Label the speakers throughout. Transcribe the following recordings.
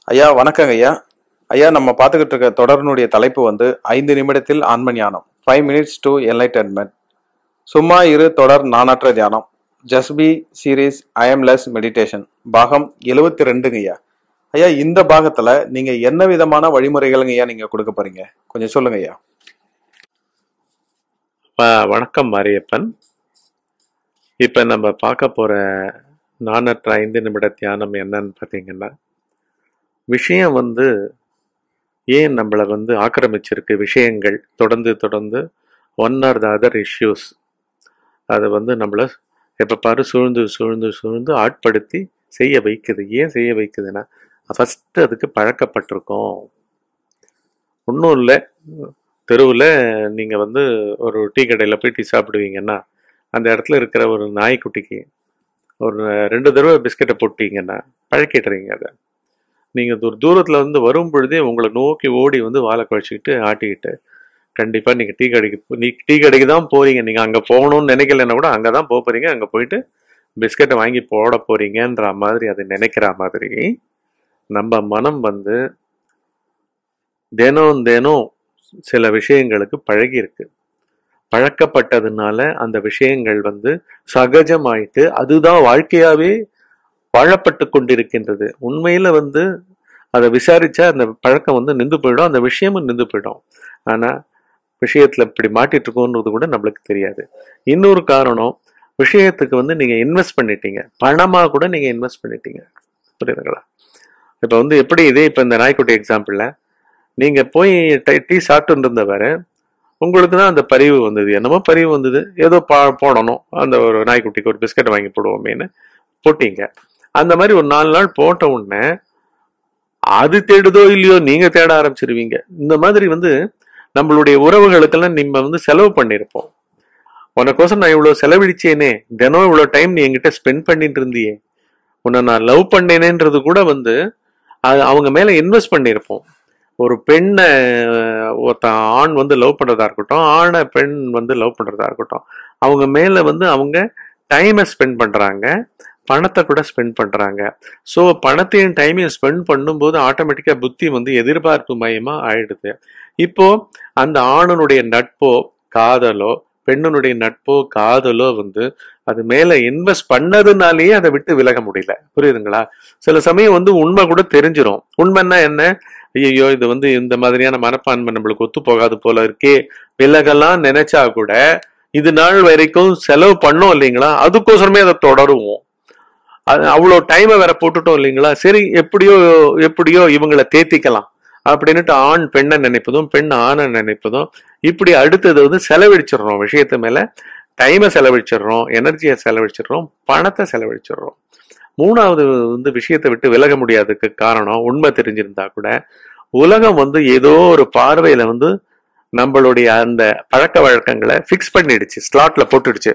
Speaker 1: ஐயா வணக்கங்க ஐயா ஐயா நம்ம பார்த்துக்கிட்டு இருக்க தொடரினுடைய தலைப்பு வந்து ஐந்து நிமிடத்தில் ஆன்ம ஞானம் ஃபைவ் மினிட்ஸ் டு என்லைட்டன்மெண்ட் சும்மா இரு தொடர் நானற்ற தியானம் just be series less meditation பாகம் எழுவத்தி ரெண்டுங்க ஐயா ஐயா இந்த பாகத்துல நீங்க என்ன விதமான வழிமுறைகளுங்க ஐயா நீங்க கொடுக்க போறீங்க கொஞ்சம் சொல்லுங்க ஐயா
Speaker 2: வ- வணக்கம் மாரியப்பன் இப்போ நம்ம பார்க்க போற நானற்ற ஐந்து நிமிட தியானம் என்னன்னு பார்த்தீங்கன்னா விஷயம் வந்து ஏன் நம்மளை வந்து ஆக்கிரமிச்சிருக்கு விஷயங்கள் தொடர்ந்து தொடர்ந்து one or the other issues அது வந்து நம்மளை எப்போ பாரு சூழ்ந்து சூழ்ந்து சூழ்ந்து ஆட்படுத்தி செய்ய வைக்குது ஏன் செய்ய வைக்குதுன்னா ஃபஸ்ட்டு அதுக்கு பழக்கப்பட்டிருக்கோம் ஒன்றும் இல்லை தெருவில் நீங்கள் வந்து ஒரு டீ கடையில் போய் டீ சாப்பிடுவீங்கன்னா அந்த இடத்துல இருக்கிற ஒரு நாய்க்குட்டிக்கு ஒரு ரெண்டு தடவை பிஸ்கட்டை போட்டீங்கன்னா பழக்கிடுறீங்க அதை நீங்கள் ஒரு தூரத்தில் வந்து வரும் பொழுதே உங்களை நோக்கி ஓடி வந்து வாழை குழச்சிக்கிட்டு ஆட்டிக்கிட்டு கண்டிப்பாக நீங்கள் டீ கடைக்கு போ- நீ டீ கடைக்கு தான் போகிறீங்க நீங்கள் அங்கே போகணும்னு நினைக்கலன்னா கூட அங்கே தான் போக போகிறீங்க அங்கே போயிட்டு பிஸ்கட்டை வாங்கி போட போகிறீங்கன்ற மாதிரி அது நினைக்கிற மாதிரி நம்ம மனம் வந்து தினம் தினம் சில விஷயங்களுக்கு பழகி இருக்கு பழக்கப்பட்டதுனால அந்த விஷயங்கள் வந்து சகஜமாயிட்டு அதுதான் வாழ்க்கையாவே வாழப்பட்டு கொண்டிருக்கின்றது உண்மையில வந்து அதை விசாரிச்சா அந்த பழக்கம் வந்து நின்று போயிடும் அந்த விஷயமும் நின்று போயிடும் ஆனா விஷயத்துல இப்படி மாட்டிட்டு இருக்கோன்றது கூட நம்மளுக்கு தெரியாது இன்னொரு காரணம் விஷயத்துக்கு வந்து நீங்க இன்வெஸ்ட் பண்ணிட்டீங்க பணமா கூட நீங்க இன்வெஸ்ட் பண்ணிட்டீங்க புரியுதுங்களா இப்ப வந்து எப்படி இதே இப்ப இந்த நாய்க்குட்டி எக்ஸாம்பிள்ல நீங்க போய் டை- டீ சாப்பிட்டு இருந்தவரை உங்களுக்கு தான் அந்த பரிவு வந்தது என்னமோ பரிவு வந்தது ஏதோ பா போடணும் அந்த ஒரு நாய்க்குட்டிக்கு ஒரு பிஸ்கட் வாங்கி போடுவோமேன்னு போட்டீங்க அந்த மாதிரி ஒரு நாலு நாள் போட்ட உடனே அது தேடுதோ இல்லையோ நீங்க தேட ஆரம்பிச்சிருவீங்க இந்த மாதிரி வந்து நம்மளுடைய உறவுகளுக்கெல்லாம் நம்ம வந்து செலவு பண்ணியிருப்போம் உனக்கோசம் நான் இவ்வளவு செலவழிச்சேனே தினம் இவ்வளவு டைம் நீ என்கிட்ட ஸ்பெண்ட் பண்ணிட்டு இருந்தியே உன்னை நான் லவ் பண்ணேனேன்றது கூட வந்து அது அவங்க மேல இன்வெஸ்ட் பண்ணியிருப்போம் ஒரு பெண்ணை அஹ், ஒருத்தன் ஆண் வந்து லவ் பண்றதா இருக்கட்டும் ஆணை பெண் வந்து லவ் பண்றதா இருக்கட்டும் அவங்க மேல வந்து அவங்க டைமை ஸ்பெண்ட் பண்றாங்க பணத்தை கூட ஸ்பெண்ட் பண்றாங்க ஸோ பணத்தையும் டைமையும் ஸ்பெண்ட் பண்ணும்போது ஆட்டோமேட்டிக்கா புத்தி வந்து எதிர்பார்ப்பு மயமா ஆயிடுது இப்போ அந்த ஆணனுடைய நட்போ காதலோ பெண்ணுடைய நட்போ காதலோ வந்து அது மேல இன்வெஸ்ட் பண்ணதுனாலேயே அதை விட்டு விலக முடியல புரியுதுங்களா சில சமயம் வந்து உண்மை கூட தெரிஞ்சிரும் உண்மைன்னா என்ன ஐயோ இது வந்து இந்த மாதிரியான மனப்பான்மை நம்மளுக்கு ஒத்து போகாது போல இருக்கே விலகலாம் நினைச்சா கூட இது நாள் வரைக்கும் செலவு பண்ணோம் இல்லைங்களா அதுக்கோசரமே அதை தொடருவோம் அது அவ்வளோ டைமை வேற போட்டுட்டோம் இல்லைங்களா சரி எப்படியோ எப்படியோ இவங்களை தேத்திக்கலாம் அப்படின்னுட்டு ஆண் பெண்ணை நினைப்பதும் பெண் ஆணை நினைப்பதும் இப்படி அடுத்தது வந்து செலவழிச்சிடுறோம் விஷயத்து மேல டைமை செலவழிச்சிடுறோம் எனர்ஜியை செலவழிச்சிடுறோம் பணத்தை செலவழிச்சிடுறோம் மூணாவது வந்து விஷயத்தை விட்டு விலக முடியாததுக்கு காரணம் உண்மை தெரிஞ்சிருந்தா கூட உலகம் வந்து ஏதோ ஒரு பார்வையில வந்து நம்மளுடைய அந்த பழக்க வழக்கங்களை ஃபிக்ஸ் பண்ணிடுச்சு ஸ்லாட்ல போட்டுடுச்சு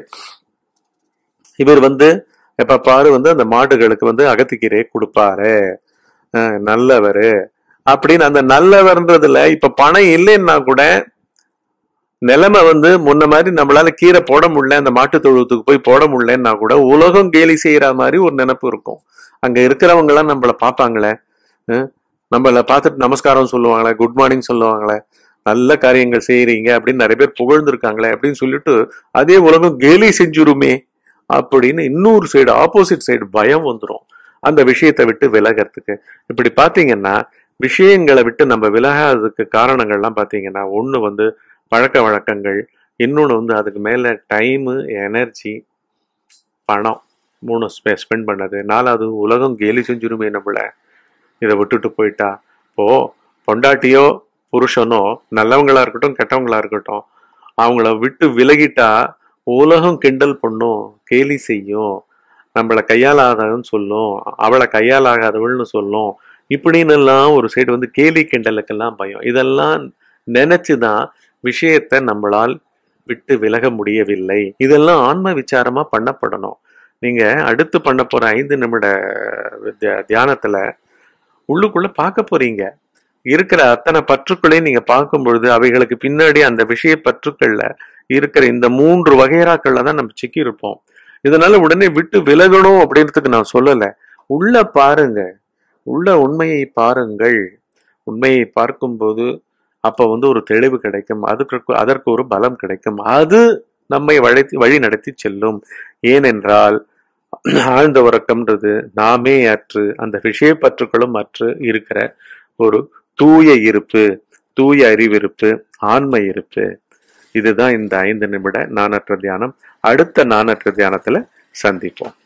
Speaker 2: இவர் வந்து எப்ப பாரு வந்து அந்த மாடுகளுக்கு வந்து அகத்திக்கீரையை கொடுப்பாரு அஹ் நல்லவரு அப்படின்னு அந்த நல்லவர்ன்றதுல இப்ப பணம் இல்லைன்னா கூட நிலைமை வந்து முன்ன மாதிரி நம்மளால கீரை போட முடியல அந்த மாட்டு தொழுவத்துக்கு போய் போட முடியலன்னா கூட உலகம் கேலி செய்யற மாதிரி ஒரு நினைப்பு இருக்கும் அங்க இருக்கிறவங்க எல்லாம் நம்மள பார்ப்பாங்களே அஹ் நம்மள பார்த்துட்டு நமஸ்காரம் சொல்லுவாங்களே குட் மார்னிங் சொல்லுவாங்களே நல்ல காரியங்கள் செய்யறீங்க அப்படின்னு நிறைய பேர் புகழ்ந்திருக்காங்களே அப்படின்னு சொல்லிட்டு அதே உலகம் கேலி செஞ்சுருமே அப்படின்னு இன்னொரு சைடு ஆப்போசிட் சைடு பயம் வந்துடும் அந்த விஷயத்தை விட்டு விலகிறதுக்கு இப்படி பாத்தீங்கன்னா விஷயங்களை விட்டு நம்ம விலகாததுக்கு காரணங்கள்லாம் பாத்தீங்கன்னா ஒண்ணு வந்து பழக்க வழக்கங்கள் இன்னொன்று வந்து அதுக்கு மேல டைமு எனர்ஜி பணம் மூணு ஸ்பெண்ட் பண்ணது நாலாவது உலகம் கேலி செஞ்சுருமே நம்மள இதை விட்டுட்டு போயிட்டா இப்போ பொண்டாட்டியோ புருஷனோ நல்லவங்களா இருக்கட்டும் கெட்டவங்களா இருக்கட்டும் அவங்கள விட்டு விலகிட்டா உலகம் கிண்டல் பண்ணும் கேலி செய்யும் நம்மளை கையாலாதவன்னு சொல்லும் அவளை கையாலாகாதவள்னு சொல்லும் இப்படின்னு எல்லாம் ஒரு சைடு வந்து கேலி கிண்டலுக்கெல்லாம் பயம் இதெல்லாம் நினைச்சுதான் விஷயத்தை நம்மளால் விட்டு விலக முடியவில்லை இதெல்லாம் ஆன்ம விசாரமா பண்ணப்படணும் நீங்க அடுத்து பண்ண போற ஐந்து நிமிட தியா- தியானத்துல உள்ளுக்குள்ள பார்க்க போறீங்க இருக்கிற அத்தனை பற்றுக்களையும் நீங்க பார்க்கும் பொழுது அவைகளுக்கு பின்னாடி அந்த விஷய பற்றுக்கள்ல இருக்கிற இந்த மூன்று வகைராக்கள்ல தான் நம்ம சிக்கி இருப்போம் இதனால உடனே விட்டு விலகணும் அப்படின்றதுக்கு நான் சொல்லல உள்ள பாருங்க உள்ள உண்மையை பாருங்கள் உண்மையை பார்க்கும்போது அப்ப வந்து ஒரு தெளிவு கிடைக்கும் அதுக்கு அதற்கு ஒரு பலம் கிடைக்கும் அது நம்மை வழி வழி நடத்தி செல்லும் ஏனென்றால் ஆழ்ந்த உறக்கம்ன்றது நாமே அற்று அந்த விஷய பற்றுகளும் அற்று இருக்கிற ஒரு தூய இருப்பு தூய அறிவிருப்பு ஆன்ம இருப்பு இதுதான் இந்த ஐந்து நிமிட நானற்ற தியானம் அடுத்த நானற்ற தியானத்துல சந்திப்போம்